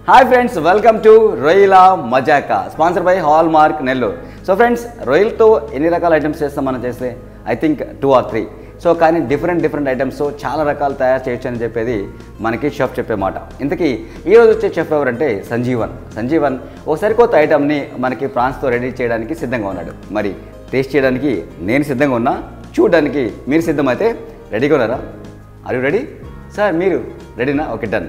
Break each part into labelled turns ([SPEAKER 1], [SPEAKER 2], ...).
[SPEAKER 1] Hi friends welcome to రొయ్యల మజాకా sponsor by Hallmark Nellore so friends రొయ్యలతో ఎన్ని రకాల ఐటమ్స్ చేస్తాం మనం చేస్తే I think two or three so కానీ డిఫరెంట్ డిఫరెంట్ ఐటమ్స్ చాలా రకాలు తయారు చేయొచ్చు అని చెప్పేది మనకి షెఫ్ చెప్పే మాట ఇంతకీ ఈరోజు వచ్చే షెఫ్ ఎవరంటే సంజీవన్ సంజీవన్ ఓ సరికొత్త ఐటమ్ని మనకి ప్రాన్స్తో రెడీ చేయడానికి సిద్ధంగా ఉన్నాడు మరి టేస్ట్ చేయడానికి నేను సిద్ధంగా ఉన్నా చూడడానికి మీరు సిద్ధమైతే రెడీగా ఉన్నారా అరు రెడీ సార్ మీరు రెడీనా okay done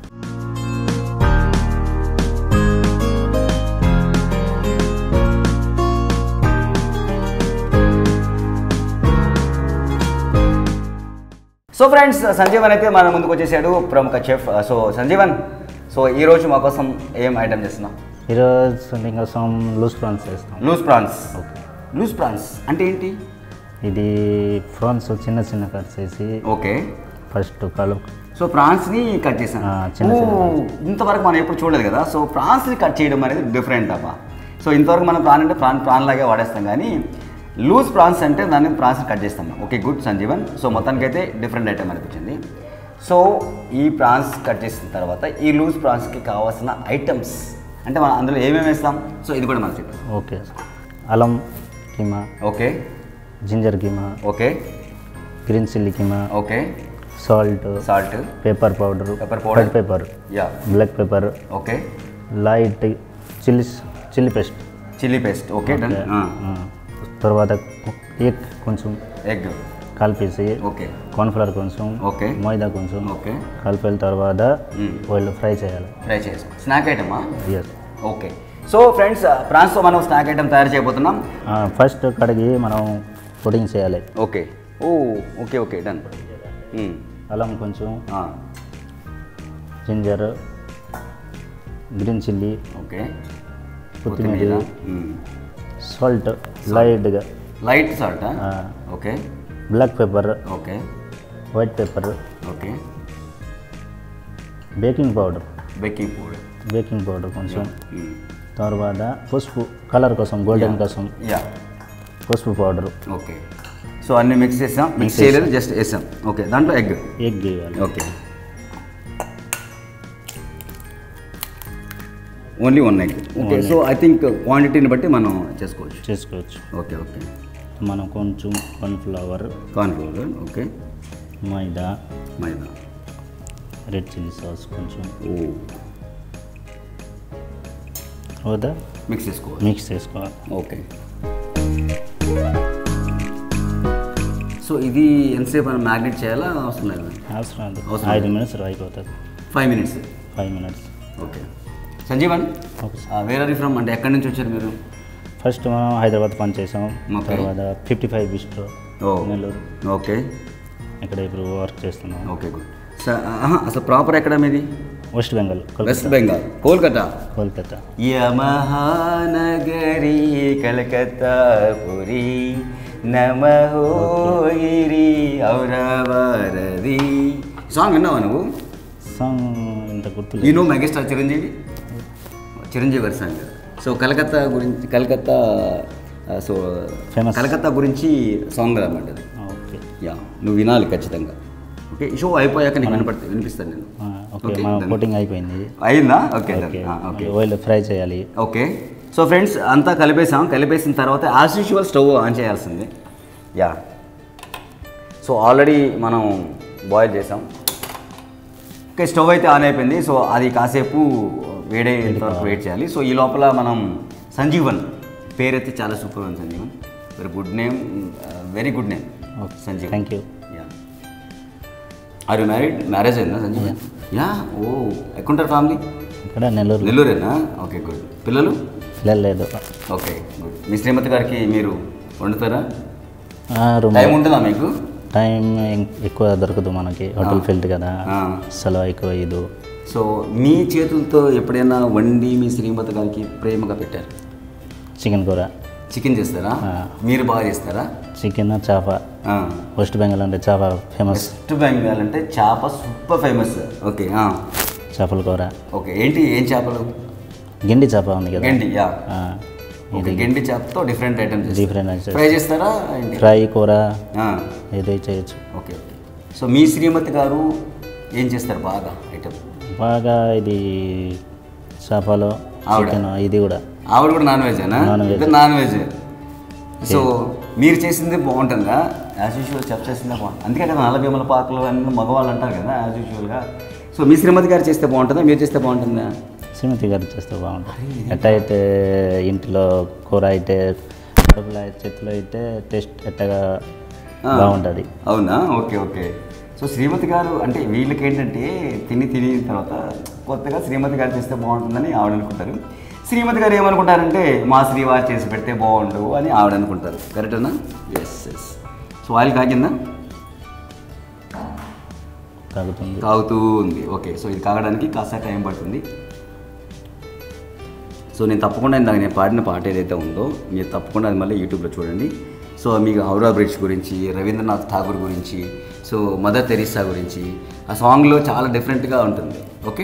[SPEAKER 1] so friends Sanjeevan అయితే మన ముందుకు వచ్చేసాడు ప్రముఖ చెఫ్ సో సంజీవన్ సో ఈ రోజు మా కోసం ఏం ఐటమ్ చేస్తున్నాం
[SPEAKER 2] ఈరోజు మీకోసం లూజ్ ప్రాన్స్ చేస్తాం
[SPEAKER 1] లూజ్ ప్రాన్స్ లూజ్ ప్రాన్స్ అంటే ఏంటి
[SPEAKER 2] ఇది ప్రాన్స్ చిన్న చిన్న కట్ చేసి
[SPEAKER 1] ఓకే
[SPEAKER 2] ఫస్ట్ కలు
[SPEAKER 1] సో ప్రాన్స్ని కట్ చేసాను
[SPEAKER 2] ఆ, చిన్న చిన్న
[SPEAKER 1] ఓ, ఇంతవరకు మనం ఎప్పుడు చూడలేదు కదా సో ప్రాన్స్ని కట్ చేయడం అనేది డిఫరెంట్ అబ్బా సో ఇంతవరకు మనం ప్రాన్ అంటే ప్రాన్ ప్రాన్ లాగే వాడేస్తాం కానీ లూజ్ ప్రాన్స్ అంటే దాన్ని ప్రాన్స్ కట్ చేస్తాం ఓకే గుడ్ సంజీవన్ సో మొత్తానికైతే డిఫరెంట్ ఐటమ్ అనిపించింది సో ఈ ప్రాన్స్ కట్ చేసిన తర్వాత ఈ లూజ్ ప్రాన్స్కి కావాల్సిన ఐటమ్స్ అంటే మనం అందులో ఏమేమి వేస్తాం సో ఇది కూడా మనకు చెప్పాం
[SPEAKER 2] ఓకే అల్లం keema
[SPEAKER 1] okay
[SPEAKER 2] ginger keema
[SPEAKER 1] okay
[SPEAKER 2] green chilli keema
[SPEAKER 1] okay
[SPEAKER 2] salt
[SPEAKER 1] salt
[SPEAKER 2] pepper powder
[SPEAKER 1] Pepper powder.
[SPEAKER 2] Red pepper
[SPEAKER 1] yeah
[SPEAKER 2] black pepper
[SPEAKER 1] okay
[SPEAKER 2] light chilli chilli paste
[SPEAKER 1] chilli paste okay done
[SPEAKER 2] తర్వాత ఎగ్ కొంచెం
[SPEAKER 1] ఎగ్
[SPEAKER 2] కలిపేసి
[SPEAKER 1] ఓకే
[SPEAKER 2] కార్న్ఫ్లవర్ కొంచెం
[SPEAKER 1] okay
[SPEAKER 2] maida కొంచెం
[SPEAKER 1] okay
[SPEAKER 2] కలిపిన తర్వాత
[SPEAKER 1] Mm.
[SPEAKER 2] Oil fry చేయాలి
[SPEAKER 1] fry చేసుకో snack ఐటమా
[SPEAKER 2] ఎస్
[SPEAKER 1] ఓకే సో ఫ్రెండ్స్ ప్రాన్స్తో మనం స్నాక్ ఐటమ్ తయారు చేయబోతున్నాం
[SPEAKER 2] ఫస్ట్ కడిగి మనం పుడింగ్ చేయాలి
[SPEAKER 1] okay oh okay okay done
[SPEAKER 2] అల్లం కొంచెం జింజర్ గ్రీన్ చిల్లీ
[SPEAKER 1] ఓకే
[SPEAKER 2] కొత్తిమీర సాల్ట్ లైట్గా
[SPEAKER 1] light salt okay
[SPEAKER 2] black pepper
[SPEAKER 1] okay
[SPEAKER 2] white pepper
[SPEAKER 1] okay
[SPEAKER 2] baking powder
[SPEAKER 1] baking powder
[SPEAKER 2] baking powder కొంచెం తర్వాత పసుపు కలర్ కోసం గోల్డెన్ కోసం
[SPEAKER 1] యా
[SPEAKER 2] పసుపు పౌడర్
[SPEAKER 1] ఓకే సో అన్నీ మిక్స్ చేసాం మిక్స్ చేయలేదు జస్ట్ వేసాం ఓకే దాంట్లో ఎగ్
[SPEAKER 2] ఎగ్ వేయాలి
[SPEAKER 1] okay only one egg okay so I think క్వాంటిటీని బట్టి మనం చేసుకోవచ్చు
[SPEAKER 2] చేసుకోవచ్చు
[SPEAKER 1] ఓకే ఓకే
[SPEAKER 2] మనం కొంచెం cornflour
[SPEAKER 1] cornflour okay
[SPEAKER 2] maida
[SPEAKER 1] maida
[SPEAKER 2] red chilli sauce కొంచెం
[SPEAKER 1] ఓ
[SPEAKER 2] తర్వాత
[SPEAKER 1] మిక్స్ చేసుకోవాలి
[SPEAKER 2] మిక్స్ చేసుకోవాలి
[SPEAKER 1] ఓకే సో ఇది ఎంతసేపు మనం మ్యాగ్నెట్ చేయాలా అవసరం లేదు
[SPEAKER 2] అవసరం లేదు.
[SPEAKER 1] అవసరం
[SPEAKER 2] ఐదు మినిట్స్ అయిపోతుంది
[SPEAKER 1] five minutes
[SPEAKER 2] five minutes
[SPEAKER 1] okay Sanjeevan
[SPEAKER 2] okay
[SPEAKER 1] where are from అంటే ఎక్కడి నుంచి వచ్చారు మీరు
[SPEAKER 2] ఫస్ట్ మనం హైదరాబాద్ పని చేసాం
[SPEAKER 1] Okay.
[SPEAKER 2] తర్వాత ఫిఫ్టీ ఫైవ్ బిస్ట్రో
[SPEAKER 1] ఓ
[SPEAKER 2] నెల్లూరు
[SPEAKER 1] ఓకే
[SPEAKER 2] ఇక్కడ ఇప్పుడు వర్క్ చేస్తున్నాం
[SPEAKER 1] ఓకే గుడ్ అసలు ప్రాపర్ ఎక్కడ మీది
[SPEAKER 2] వెస్ట్ బెంగాల్
[SPEAKER 1] వెస్ట్ బెంగాల్ కోల్కతా
[SPEAKER 2] కోల్కతా
[SPEAKER 1] యమహానగరి కలకత్తా పురి నమహోయిరి ఔరవరది సాంగ్ విన్నావా నువ్వు
[SPEAKER 2] సాంగ్ ఇంత గుర్తు
[SPEAKER 1] ఈ నో మెగాస్టార్ చిరంజీవి చిరంజీవి గారి సాంగ్ సో కలకత్తా గురించి కలకత్తా సో
[SPEAKER 2] Famous.
[SPEAKER 1] కలకత్తా గురించి సాంగ్ అనమాట అది
[SPEAKER 2] ఓకే
[SPEAKER 1] యా నువ్వు వినాలి ఖచ్చితంగా ఓకే ఈ షో అయిపోయాక నీకు వినపడి వినిపిస్తాను నేను
[SPEAKER 2] ఓకే
[SPEAKER 1] Okay,
[SPEAKER 2] మన
[SPEAKER 1] done.
[SPEAKER 2] కోటింగ్ అయిపోయింది
[SPEAKER 1] అయిందా okay
[SPEAKER 2] okay
[SPEAKER 1] okay
[SPEAKER 2] oil fry చేయాలి
[SPEAKER 1] ఓకే సో ఫ్రెండ్స్ అంతా కలిపేసాం కలిపేసిన తర్వాత యాజ్ యూజువల్ స్టవ్ ఆన్ చేయాల్సింది యా సో ఆల్రెడీ మనం బాయిల్ చేసాం ఓకే స్టవ్ అయితే ఆన్ అయిపోయింది సో అది కాసేపు వేడే వరకు వెయిట్ చేయాలి సో ఈ లోపల మనం సంజీవన్ పేరైతే చాలా సూపర్ ఉంది Sanjeevan very good name very good name
[SPEAKER 2] okay
[SPEAKER 1] Sanjeevan
[SPEAKER 2] thank you
[SPEAKER 1] yeah are you married marriage అయిందా సంజీవన్ యా ఓ ఎక్కడుంటారు ఫ్యామిలీ
[SPEAKER 2] ఇక్కడ నెల్లూరు
[SPEAKER 1] నెల్లూరేనా ఓకే గుడ్ పిల్లలు
[SPEAKER 2] లేదు
[SPEAKER 1] ఓకే గుడ్ మీ శ్రీమతి గారికి మీరు వండుతారా
[SPEAKER 2] రూమ్
[SPEAKER 1] టైం ఉంటుందా మీకు
[SPEAKER 2] టైం ఎక్కువ దొరకదు మనకి హోటల్ ఫీల్డ్ కదా
[SPEAKER 1] ఆ.
[SPEAKER 2] సెలవు ఎక్కువ ఇది
[SPEAKER 1] సో మీ చేతులతో ఎప్పుడైనా వండి మీ శ్రీమతి గారికి ప్రేమగా పెట్టారు
[SPEAKER 2] చికెన్ కూర
[SPEAKER 1] చికెన్ చేస్తారా
[SPEAKER 2] ఆ.
[SPEAKER 1] మీరు బాగా చేస్తారా
[SPEAKER 2] చికెన్ చేప
[SPEAKER 1] ఆ.
[SPEAKER 2] వెస్ట్ బెంగాల్ అంటే చేప ఫేమస్
[SPEAKER 1] వెస్ట్ బెంగాల్ అంటే చేప సూపర్ ఫేమస్ ఓకే ఆ.
[SPEAKER 2] చేపల కూర
[SPEAKER 1] ఓకే ఏంటి ఏం చేపలు
[SPEAKER 2] గిండి చేప ఉంది కదా
[SPEAKER 1] గెండి యా
[SPEAKER 2] ఆ,
[SPEAKER 1] ఓకే గెండి చేపతో different items
[SPEAKER 2] different items.
[SPEAKER 1] Fry చేస్తారా ఏంటి
[SPEAKER 2] ఫ్రై కూర
[SPEAKER 1] ఆ.
[SPEAKER 2] ఏదో చేయొచ్చు
[SPEAKER 1] ఓకే ఓకే సో మీ శ్రీమతి గారు ఏం చేస్తారు బాగా ఐటమ్
[SPEAKER 2] బాగా ఇది చేపలు
[SPEAKER 1] ఆవిడ.
[SPEAKER 2] చికెన్ ఇది కూడా
[SPEAKER 1] ఆవిడ కూడా నాన్ వెజేనా
[SPEAKER 2] నాన్ వెజ్.
[SPEAKER 1] ఇద్దరు నాన్ వెజ్ సో మీరు చేసింది బాగుంటుందా యాజ్ యూజువల్ చెప్ చేసిందే బాగుంటుంది అందుకే కదా నల్ల భీమల పాకలు అన్ని మగవాళ్ళు అంటారు కదా యాజ్ యూజువల్గా సో మీ శ్రీమతి గారు చేస్తే బాగుంటుందా మీరు చేస్తే బాగుంటుందా
[SPEAKER 2] శ్రీమతి గారు చేస్తే బాగుంటుంది ఎట్ట అయితే ఇంట్లో కూర అయితే కడుపులో అయితే చేతిలో అయితే టేస్ట్ ఎట్టగా
[SPEAKER 1] ఆ.
[SPEAKER 2] బాగుంటుంది
[SPEAKER 1] అవునా ఓకే ఓకే సో శ్రీమతి గారు అంటే వీళ్ళకి ఏంటంటే తిని తిని తర్వాత కొత్తగా శ్రీమతి గారు చేస్తే బాగుంటుందని ఆవిడ అనుకుంటారు శ్రీమతి గారు ఏమనుకుంటారంటే మా శ్రీవారు చేసి పెడితే బాగుండు అని ఆవిడ అనుకుంటారు కరెక్టేనా ఎస్ ఎస్ సో ఆయిల్ కాగిందా
[SPEAKER 2] తాగుతుంది
[SPEAKER 1] కాగుతూ ఉంది ఓకే సో ఇది కాగడానికి కాస్త టైం పడుతుంది సో నేను తప్పకుండా ఇందాక నేను పాడిన పాట ఏదైతే ఉందో మీరు తప్పకుండా అది మళ్ళీ యూట్యూబ్లో చూడండి సో మీకు హౌరా బ్రిడ్జ్ గురించి రవీంద్రనాథ్ ఠాగూర్ గురించి సో మదర్ తెరీసా గురించి ఆ సాంగ్లో చాలా డిఫరెంట్గా ఉంటుంది ఓకే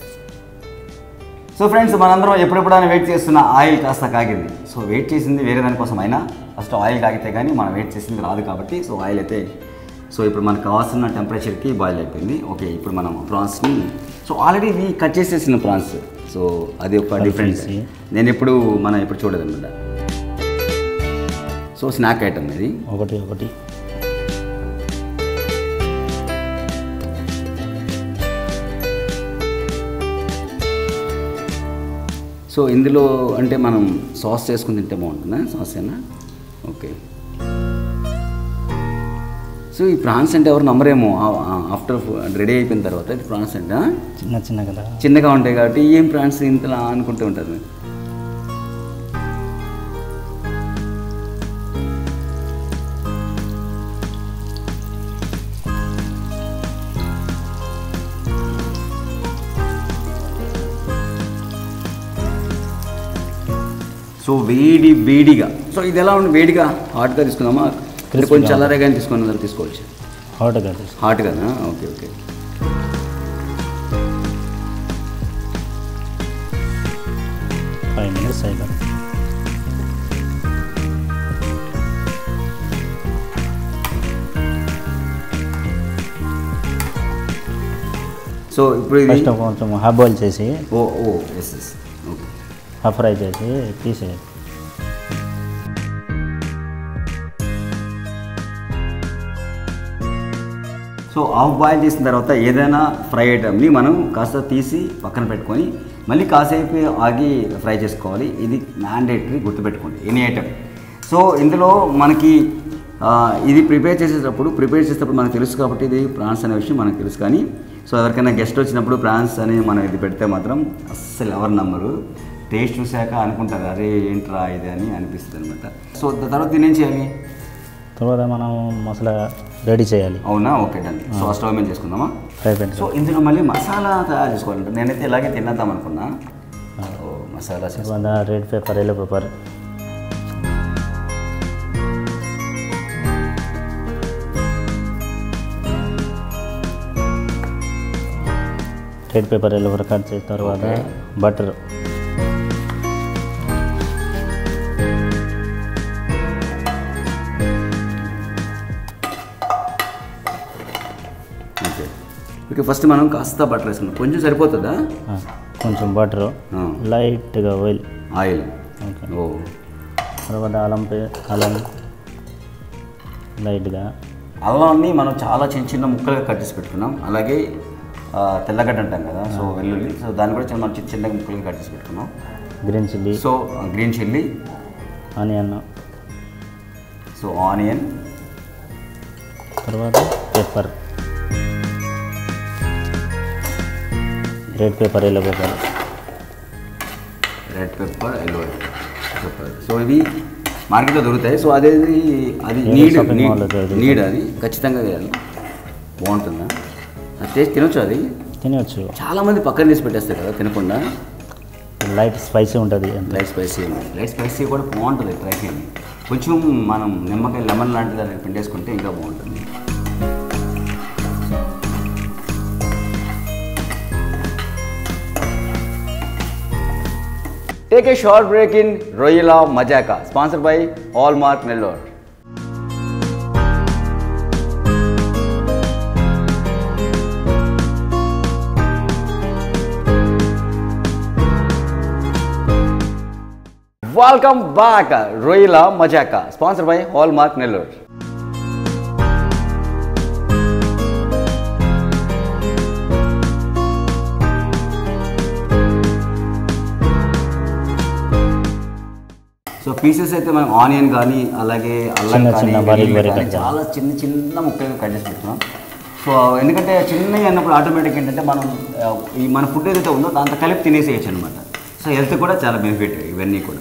[SPEAKER 1] సో ఫ్రెండ్స్ మనందరం ఎప్పుడెప్పుడైనా వెయిట్ చేస్తున్న ఆయిల్ కాస్త కాగింది సో వెయిట్ చేసింది వేరే దానికోసం అయినా ఫస్ట్ ఆయిల్ కాగితే కానీ మనం వెయిట్ చేసింది రాదు కాబట్టి సో ఆయిల్ అయితే సో ఇప్పుడు మనకు కావాల్సిన టెంపరేచర్కి బాయిల్ అయిపోయింది ఓకే ఇప్పుడు మనం ప్రాన్స్ని సో ఆల్రెడీ ఇవి కట్ చేసేసిన ప్రాన్స్ సో అది ఒక డిఫరెన్స్
[SPEAKER 2] చేసి.
[SPEAKER 1] నేను ఎప్పుడు మనం ఇప్పుడు చూడదన్నమాట సో స్నాక్ ఐటమ్ ఇది
[SPEAKER 2] ఒకటి ఒకటి
[SPEAKER 1] సో ఇందులో అంటే మనం సాస్ చేసుకుని తింటే బాగుంటుందా సాస్ అయినా ఓకే సో ఈ ప్రాన్స్ అంటే ఎవరు నమ్మరేమో ఆఫ్టర్ రెడీ అయిపోయిన తర్వాత ఇది ప్రాన్స్ అంటే ఆ?
[SPEAKER 2] చిన్న చిన్న కదా
[SPEAKER 1] చిన్నగా ఉంటాయి కాబట్టి ఏం ప్రాన్స్ ఇంతలా అనుకుంటూ ఉంటారు సో వేడి వేడిగా సో ఇది ఎలా ఉంది వేడిగా హాట్గా తీసుకుందామా అంటే కొంచెం చల్లరగా తీసుకున్న తీసుకోవచ్చు
[SPEAKER 2] హాట్గా తీసుకో
[SPEAKER 1] హాట్గానా ఓకే ఓకే
[SPEAKER 2] ఫైవ్ మినిట్స్ అయిపోయింది
[SPEAKER 1] సో ఇప్పుడు ఇది
[SPEAKER 2] ఫస్ట్ కొంచెం హాఫ్ బాయిల్ చేసి
[SPEAKER 1] oh oh yes yes okay
[SPEAKER 2] half fry చేసి తీసేయాలి
[SPEAKER 1] సో హాఫ్ బాయిల్ చేసిన తర్వాత ఏదైనా ఫ్రై ఐటమ్ని మనం కాస్త తీసి పక్కన పెట్టుకొని మళ్ళీ కాసేపు ఆగి ఫ్రై చేసుకోవాలి ఇది మ్యాండేటరీ గుర్తుపెట్టుకోండి ఎనీ ఐటమ్ సో ఇందులో మనకి ఆ, ఇది ప్రిపేర్ చేసేటప్పుడు ప్రిపేర్ చేసేటప్పుడు మనకు తెలుసు కాబట్టి ఇది ప్రాన్స్ అనే విషయం మనకు తెలుసు కానీ సో ఎవరికైనా గెస్ట్ వచ్చినప్పుడు ప్రాన్స్ అని మనం ఇది పెడితే మాత్రం అస్సలు ఎవరు నమ్మరు టేస్ట్ చూశాక అనుకుంటారు అరే ఏంట్రా ఇది అని అనిపిస్తుంది అనమాట సో దా- తర్వాత దీని ఏం చేయాలి
[SPEAKER 2] తర్వాత మనం మసాలా రెడీ చేయాలి
[SPEAKER 1] అవునా ఓకే డన్ సో స్టవ్ మీద చేసుకుందామా
[SPEAKER 2] ఫ్రై పెన్
[SPEAKER 1] సో ఇందులో మళ్ళీ మసాలా తయారు చేసుకోవాలంటే నేనైతే ఇలాగే తినేద్దాం అనుకున్నా ఓ, మసాలా చేస్తా.
[SPEAKER 2] తర్వాత red pepper yellow pepper red pepper yellow pepper cut చేసిన తర్వాత బటర్
[SPEAKER 1] ఓకే ఓకే ఫస్ట్ మనం కాస్త బటర్ వేసుకుందాం కొంచెం సరిపోతుందా
[SPEAKER 2] కొంచెం బటర్
[SPEAKER 1] ఆ,
[SPEAKER 2] లైట్గా ఆయిల్
[SPEAKER 1] ఆయిల్
[SPEAKER 2] ఓకే
[SPEAKER 1] ఓ
[SPEAKER 2] తర్వాత అల్లం పే అల్లం లైట్గా
[SPEAKER 1] అల్లాన్ని మనం చాలా చిన్న చిన్న ముక్కలుగా కట్ చేసి పెట్టుకున్నాం అలాగే ఆ, తెల్లగడ్డ అంటాం కదా సో వెల్లుల్లి సో దాన్ని కూడా చిన్న మనం చిన్న చిన్నగా ముక్కలుగా కట్ చేసి పెట్టుకున్నాం
[SPEAKER 2] green chilli
[SPEAKER 1] so green chilli
[SPEAKER 2] onion
[SPEAKER 1] so onion
[SPEAKER 2] తర్వాత pepper red pepper yellow pepper
[SPEAKER 1] red pepper yellow pepper so ఇవి మార్కెట్లో దొరుకుతాయి సో అదే అది
[SPEAKER 2] ఏదో
[SPEAKER 1] నీడ్
[SPEAKER 2] shopping mall లో దొరుకుతాయి.
[SPEAKER 1] నీడ్ అది ఖచ్చితంగా వేయాలి బాగుంటుందా అది టేస్ట్ తినొచ్చు అది
[SPEAKER 2] తినవచ్చు
[SPEAKER 1] చాలామంది పక్కన తీసి పెట్టేస్తారు కదా తినకుండా
[SPEAKER 2] లైట్ స్పైసీ ఉంటుంది అంతే
[SPEAKER 1] లైట్ స్పైసీ లైట్ స్పైసీ కూడా బాగుంటుంది ట్రై చేయండి కొంచెం మనం నిమ్మకాయ లెమన్ లాంటిది దాన్ని పిండేసుకుంటే ఇంకా బాగుంటుంది Take a short break in Royala Majaka, sponsored by Hallmark Nellore. Welcome back రొయ్యల మజాకా sponsor by Hallmark Nellore so pieces అయితే మనం ఆనియన్ కానీ అలాగే అల్లం
[SPEAKER 2] చిన్న
[SPEAKER 1] కానీ
[SPEAKER 2] చిన్న బారీక్
[SPEAKER 1] వెల్లుల్లి
[SPEAKER 2] బారీక్
[SPEAKER 1] కానీ
[SPEAKER 2] కట్
[SPEAKER 1] చాలా చిన్న చిన్న ముక్కలుగా కట్ చేసి పెట్టుకున్నాం సో ఎందుకంటే చిన్నవి అన్నప్పుడు ఆటోమేటిక్ ఏంటంటే మనం ఆ, ఈ మన ఫుడ్ ఏదైతే ఉందో దాంతో కలిపి తినేసేయచ్చు అనమాట సో హెల్త్ కూడా చాలా బెనిఫిట్ ఇవన్నీ కూడా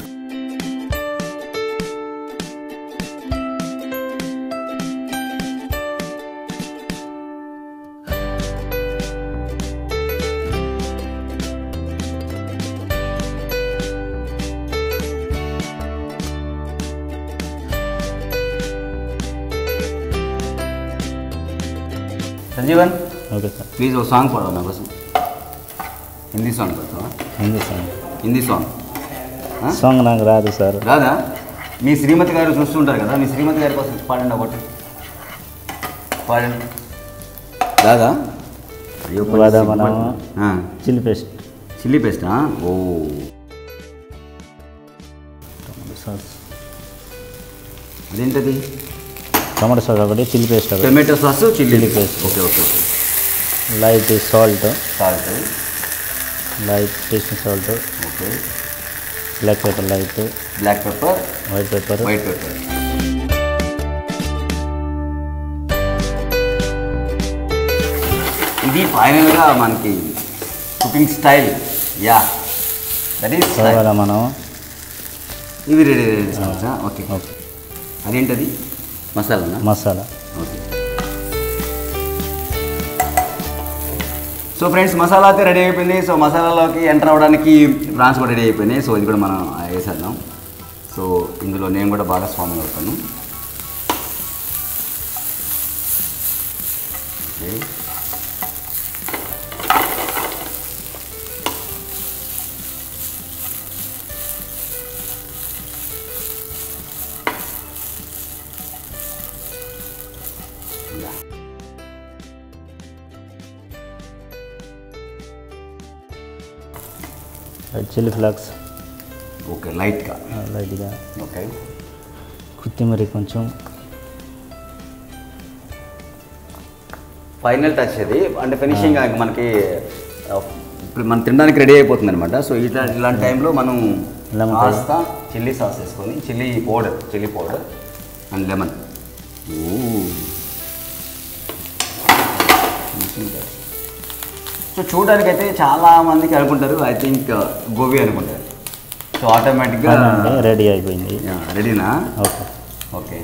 [SPEAKER 1] సంజీవన్
[SPEAKER 2] ఓకే సార్
[SPEAKER 1] ప్లీజ్ ఒక సాంగ్ పాడవు నా కోసం హిందీ సాంగ్ పాడతావా
[SPEAKER 2] హిందీ సాంగ్
[SPEAKER 1] హిందీ సాంగ్ ఆ?
[SPEAKER 2] సాంగ్ నాకు రాదు సార్
[SPEAKER 1] రాదా మీ శ్రీమతి గారు చూస్తుంటారు కదా మీ శ్రీమతి గారి కోసం పాడండి ఒకటి పాడండి రాదా అయ్యో కొంచెం
[SPEAKER 2] రాదా
[SPEAKER 1] సిగ్గుపడు.
[SPEAKER 2] మనం?
[SPEAKER 1] ఆ,
[SPEAKER 2] చిల్లీ పేస్ట్
[SPEAKER 1] చిల్లీ పేస్టా ఓ
[SPEAKER 2] టమాటో సాస్
[SPEAKER 1] అదేంటది
[SPEAKER 2] టమాటో సాస్ ఒకటి చిల్లీ పేస్ట్ ఒకటి
[SPEAKER 1] tomato sauce chilli
[SPEAKER 2] Chilli paste.
[SPEAKER 1] Okay okay okay
[SPEAKER 2] light salt
[SPEAKER 1] salt
[SPEAKER 2] light taste salt
[SPEAKER 1] okay
[SPEAKER 2] black pepper light
[SPEAKER 1] black pepper
[SPEAKER 2] white pepper
[SPEAKER 1] white pepper ఇది ఫైనల్గా మనకి cooking style yeah that is
[SPEAKER 2] తర్వాత మనం
[SPEAKER 1] ఇవి ready ready చేసుకోవచ్చా okay
[SPEAKER 2] okay
[SPEAKER 1] అదేంటది మసాలానా
[SPEAKER 2] masala
[SPEAKER 1] okay so friends masala అయితే రెడీ అయిపోయింది సో మసాలాలోకి ఎంటర్ అవ్వడానికి ప్రాన్స్ కూడా రెడీ అయిపోయినాయి సో ఇది కూడా మనం వేసేద్దాం సో ఇందులో నేను కూడా భాగస్వామి అవుతాను okay yeah
[SPEAKER 2] chilli flakes
[SPEAKER 1] okay లైట్గా
[SPEAKER 2] లైట్గా
[SPEAKER 1] ఓకే
[SPEAKER 2] కొత్తిమీర కొంచెం
[SPEAKER 1] ఫైనల్ టచ్ ఇది అంటే ఫినిషింగ్ మనకి ఆ, ఇప్పుడు మనం తినడానికి రెడీ అయిపోతుంది అనమాట సో ఇట్లా ఇలాంటి టైంలో మనం
[SPEAKER 2] Lemon
[SPEAKER 1] కాస్త చిల్లీ సాస్ వేసుకొని chilli powder chilli powder and lemon so చూడడానికి అయితే చాలా మందికి అనుకుంటారు ఐ థింక్ గోబీ అనుకుంటారు సో ఆటోమేటిక్గా
[SPEAKER 2] రెడీ అయిపోయింది
[SPEAKER 1] రెడీనా
[SPEAKER 2] ఓకే
[SPEAKER 1] ఓకే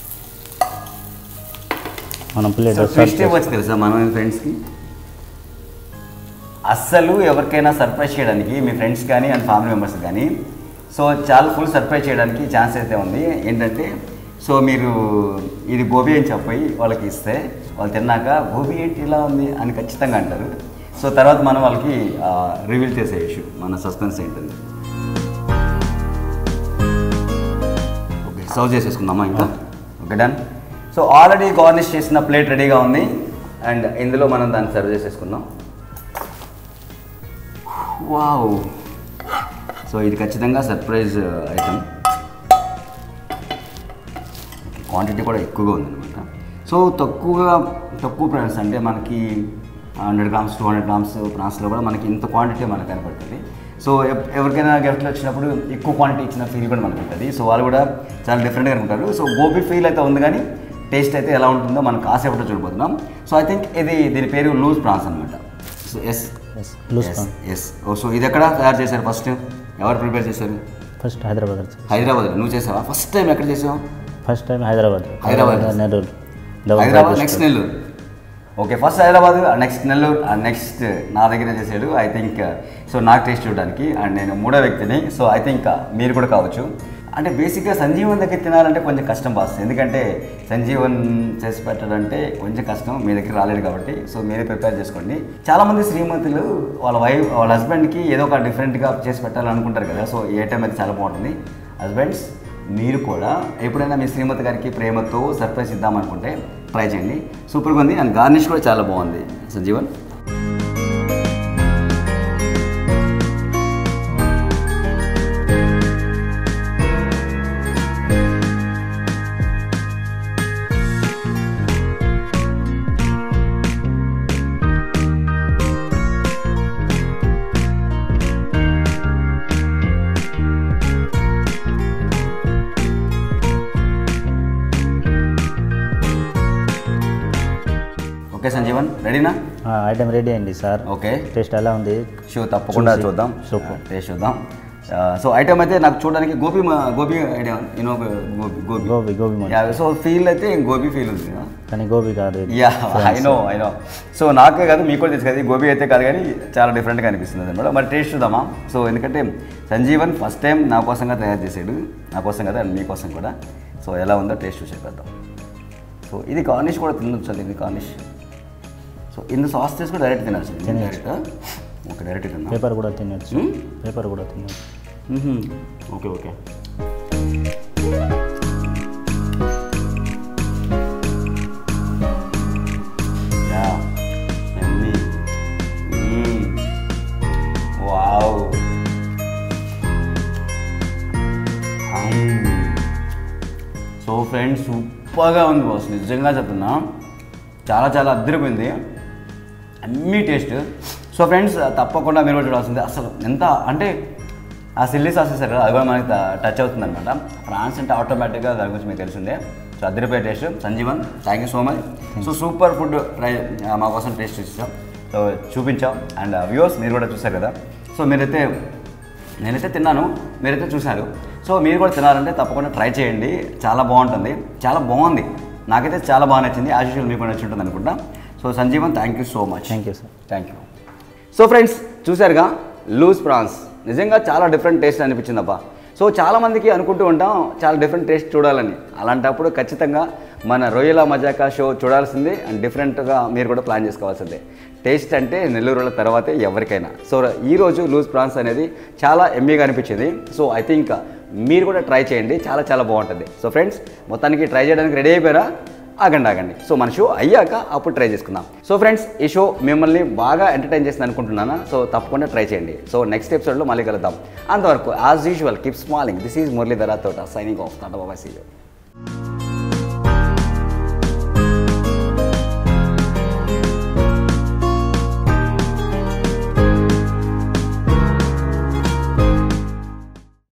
[SPEAKER 2] మనం ప్లేట్
[SPEAKER 1] సో ట్విస్ట్ ఇవ్వచ్చు తెలుసా మన ఫ్రెండ్స్కి అస్సలు ఎవరికైనా సర్ప్రైజ్ చేయడానికి మీ ఫ్రెండ్స్ కానీ అండ్ ఫ్యామిలీ మెంబర్స్ కానీ సో చాలా ఫుల్ సర్ప్రైజ్ చేయడానికి ఛాన్స్ అయితే ఉంది ఏంటంటే సో మీరు ఇది గోబీ అని చెప్పి వాళ్ళకి ఇస్తే వాళ్ళు తిన్నాక గోబీ ఏంటి ఇలా ఉంది అని ఖచ్చితంగా అంటారు సో తర్వాత మనం వాళ్ళకి రివీల్ చేసేయచ్చు మన సస్పెన్స్ ఏంటంది ఓకే సర్వ్ చేసేసుకుందామా ఇంకా okay done so already garnish చేసిన ప్లేట్ రెడీగా ఉంది అండ్ ఇందులో మనం దాన్ని సర్వ్ చేసేసుకుందాం వావ్ సో ఇది ఖచ్చితంగా సర్ప్రైజ్ ఐటమ్ క్వాంటిటీ కూడా ఎక్కువగా ఉందన్నమాట సో తక్కువగా తక్కువ ప్రైస్ అంటే మనకి hundred grams two hundred grams ప్రాన్స్లో కూడా మనకి ఇంత క్వాంటిటీ మనకు కనపడుతుంది సో ఎప్- ఎవరికైనా గెస్ట్లు వచ్చినప్పుడు ఎక్కువ క్వాంటిటీ ఇచ్చిన ఫీల్ కూడా మనకు ఉంటుంది సో వాళ్ళు కూడా చాలా డిఫరెంట్గా అనుకుంటారు సో గోబీ ఫీల్ అయితే ఉంది కానీ టేస్ట్ అయితే ఎలా ఉంటుందో మనం కాసేపట్లో చూడబోతున్నాం సో ఐ థింక్ ఇది దీని పేరు లూజ్ ప్రాన్స్ అనమాట so yes
[SPEAKER 2] loose
[SPEAKER 1] yes oh so ఇది ఎక్కడ తయారు చేశారు ఫస్ట్ ఎవరు ప్రిపేర్ చేశారు
[SPEAKER 2] ఫస్ట్ హైదరాబాద్ వచ్చి
[SPEAKER 1] హైదరాబాద్ నువ్వు చేసావా ఫస్ట్ టైం ఎక్కడ చేసావు
[SPEAKER 2] first time Hyderabad
[SPEAKER 1] Hyderabad.
[SPEAKER 2] Nellore double
[SPEAKER 1] Hyderabad
[SPEAKER 2] fry
[SPEAKER 1] next Nellore okay first Hyderabad next Nellore next నా దగ్గర చేసాడు ఐ థింక్ సో నాకు టేస్ట్ చూడడానికి అండ్ నేను మూడో వ్యక్తిని సో ఐ థింక్ మీరు కూడా కావచ్చు అంటే బేసిక్గా సంజీవన్ దగ్గర తినాలంటే కొంచెం కష్టం బాస్ ఎందుకంటే సంజీవన్ చేసి పెట్టాలంటే కొంచెం కష్టం మీ దగ్గర రాలేదు కాబట్టి సో మీరే ప్రిపేర్ చేసుకోండి చాలామంది శ్రీమంతులు వాళ్ళ వైఫ్ వాళ్ళ హస్బెండ్కి ఏదో ఒక డిఫరెంట్గా చేసి పెట్టాలనుకుంటారు కదా సో ఏ టైం అయితే చాలా బాగుంటుంది హస్బెండ్స్ మీరు కూడా ఎప్పుడైనా మీ శ్రీమతి గారికి ప్రేమతో సర్ప్రైజ్ ఇద్దామనుకుంటే ట్రై చేయండి సూపర్గా ఉంది అండ్ గార్నిష్ కూడా చాలా బాగుంది సంజీవన్ ఓకే సంజీవన్ రెడీనా
[SPEAKER 2] ఐటెం రెడీ అయింది సార్
[SPEAKER 1] ఓకే
[SPEAKER 2] టేస్ట్ ఎలా ఉంది
[SPEAKER 1] షో తప్పకుండా
[SPEAKER 2] చూసి,
[SPEAKER 1] చూద్దాం
[SPEAKER 2] సూపర్.
[SPEAKER 1] టేస్ట్ చూద్దాం సో ఐటమ్ అయితే నాకు చూడడానికి గోబీ మా- gobi idea you know gobi gobi
[SPEAKER 2] gobi gobi Manchuria
[SPEAKER 1] so feel అయితే గోబీ ఫీల్ ఉంది కదా
[SPEAKER 2] కానీ గోబీ కాదు ఇది.
[SPEAKER 1] Yeah I know I know so నాకే కాదు మీకు కూడా తెలుసు కదా ఈ గోబీ అయితే కాదు కానీ చాలా డిఫరెంట్గా అనిపిస్తుంది అనమాట మరి టేస్ట్ చూద్దామా సో ఎందుకంటే సంజీవన్ ఫస్ట్ టైం నా కోసంగా తయారు చేసాడు నా కోసం కదా అండ్ మీకోసం కూడా సో ఎలా ఉందో టేస్ట్ చూసి చెప్పేద్దాం సో ఇది గార్నిష్ కూడా తినొచ్చు అండి ఇది గార్నిష్ సో ఇందు సాస్ చేసి కూడా డైరెక్ట్ తినచ్చు డైరెక్ట్ ఓకే డైరెక్ట్ తిన్నా
[SPEAKER 2] పేపర్ కూడా తినొచ్చు
[SPEAKER 1] Hmm?
[SPEAKER 2] పేపర్ కూడా తినొచ్చు
[SPEAKER 1] okay okay yeah yummy wow so friends సూపర్గా ఉంది బాస్ నిజంగా చెప్తున్నా చాలా చాలా అద్దరిపోయింది అన్నీ టేస్ట్ సో ఫ్రెండ్స్ తప్పకుండా మీరు కూడా చూడాల్సింది అసలు ఎంత అంటే ఆ సిల్లీ సాస్ ఇస్తారు కదా అది కూడా మనకి టచ్ అవుతుంది అనమాట ఫ్రాన్స్ అంటే ఆటోమేటిక్గా దాని గురించి మీకు తెలిసిందే సో అద్దరిపోయే taste Sanjeevan thank you so much so super food try మా కోసం టేస్ట్ ఇచ్చాం సో చూపించాం అండ్ వ్యూవర్స్ మీరు కూడా చూసారు కదా సో మీరైతే నేనైతే తిన్నాను మీరైతే చూశారు సో మీరు కూడా తినాలంటే తప్పకుండా ట్రై చేయండి చాలా బాగుంటుంది చాలా బాగుంది నాకైతే చాలా బాగా నచ్చింది యాజ్ యూజువల్ మీకు కూడా నచ్చి ఉంటుంది అనుకుంటా so Sanjeevan thank you so much
[SPEAKER 2] thank you sir
[SPEAKER 1] thank you so friends చూసారుగా లూజ్ ప్రాన్స్ నిజంగా చాలా డిఫరెంట్ టేస్ట్ అనిపించిందబ్బా సో చాలామందికి అనుకుంటూ ఉంటాం చాలా డిఫరెంట్ టేస్ట్ చూడాలని అలాంటప్పుడు ఖచ్చితంగా మన రొయ్యల మజాకా షో చూడాల్సిందే అండ్ డిఫరెంట్గా మీరు కూడా ప్లాన్ చేసుకోవాల్సిందే టేస్ట్ అంటే నెల్లూరుల తర్వాతే ఎవరికైనా సో ఈరోజు లూజ్ ప్రాన్స్ అనేది చాలా ఎమ్మీగా అనిపించింది సో ఐ థింక్ మీరు కూడా ట్రై చేయండి చాలా చాలా బాగుంటుంది సో ఫ్రెండ్స్ మొత్తానికి ట్రై చేయడానికి రెడీ అయిపోయారా ఆగండి ఆగండి సో మన షో అయ్యాక అప్పుడు ట్రై చేసుకుందాం సో ఫ్రెండ్స్ ఈ షో మిమ్మల్ని బాగా ఎంటర్టైన్ చేసింది అనుకుంటున్నాను సో తప్పకుండా ట్రై చేయండి సో నెక్స్ట్ ఎపిసోడ్లో మళ్ళీ కలుద్దాం అంతవరకు as usual keep smiling this is Muralidhara Thota signing off tata బాబా సీ